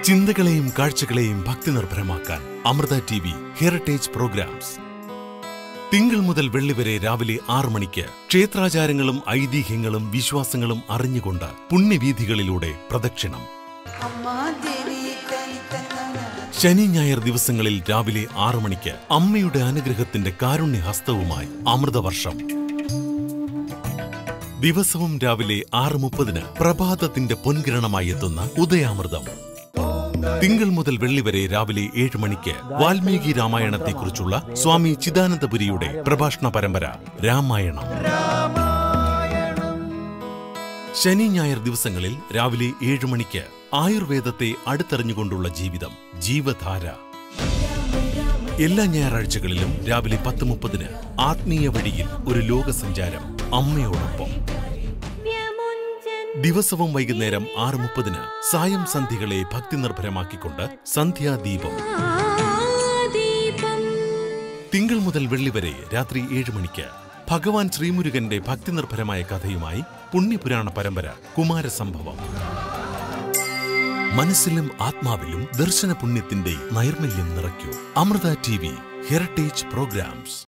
ചിന്തകളെയും കാഴ്ചകളെയും ഭക്തി നിർഭരമാക്കാൻ Amrita T V heritage programs തിങ്കൾ മുതൽ വെള്ളി വരെ രാവിലെ ആറ് മണിക്ക് ക്ഷേത്രാചാരങ്ങളും ഐതിഹ്യങ്ങളും വിശ്വാസങ്ങളും അറിഞ്ഞുകൊണ്ട് പുണ്യവീഥികളിലൂടെ പ്രദക്ഷിണം അമ്മാ ദേവി തനിത്തന്ന ശനി ഞായർ ദിവസങ്ങളിൽ രാവിലെ ആറ് മണിക്ക് അമ്മയുടെ അനുഗ്രഹത്തിന്റെ കാരുണ്യഹസ്തവുമായി അമൃതവർഷം ദിവസവും രാവിലെ ആറ് മുപ്പതിന് പ്രഭാതത്തിന്റെ പൊൻകിരണമായി എത്തുന്ന ഉദയാമൃതം തിങ്കൾ മുതൽ വെള്ളി വരെ രാവിലെ ഏഴ് മണിക്ക് വാൽമീകി രാമായണത്തെക്കുറിച്ചുള്ള സ്വാമി ചിദാനന്ദപുരിയുടെ പ്രഭാഷണ പരമ്പര രാമായണം ശനി ഞായർ ദിവസങ്ങളിൽ രാവിലെ ഏഴ് മണിക്ക് ആയുർവേദത്തെ അടുത്തറിഞ്ഞുകൊണ്ടുള്ള ജീവിതം ജീവധാര എല്ലാ ഞായറാഴ്ചകളിലും രാവിലെ പത്ത് മുപ്പതിന് ആത്മീയ വഴിയിൽ ഒരു ലോകസഞ്ചാരം അമ്മയോടൊപ്പം ദിവസവും വൈകുന്നേരം ആറ് മുപ്പതിന് സായം സന്ധികളെ ഭക്തി നിർഭരമാക്കിക്കൊണ്ട് സന്ധ്യാദീപം തിങ്കൾ മുതൽ വെള്ളി വരെ രാത്രി ഏഴ് മണിക്ക് ഭഗവാൻ ശ്രീമുരുകന്റെ ഭക്തി നിർഭരമായ കഥയുമായി പുണ്യപുരാണ പരമ്പര കുമാരസംഭവം മനസ്സിലും ആത്മാവിലും ദർശന പുണ്യത്തിന്റെ നൈർമല്യം നിറയ്ക്കൂ Amrita T V heritage programmes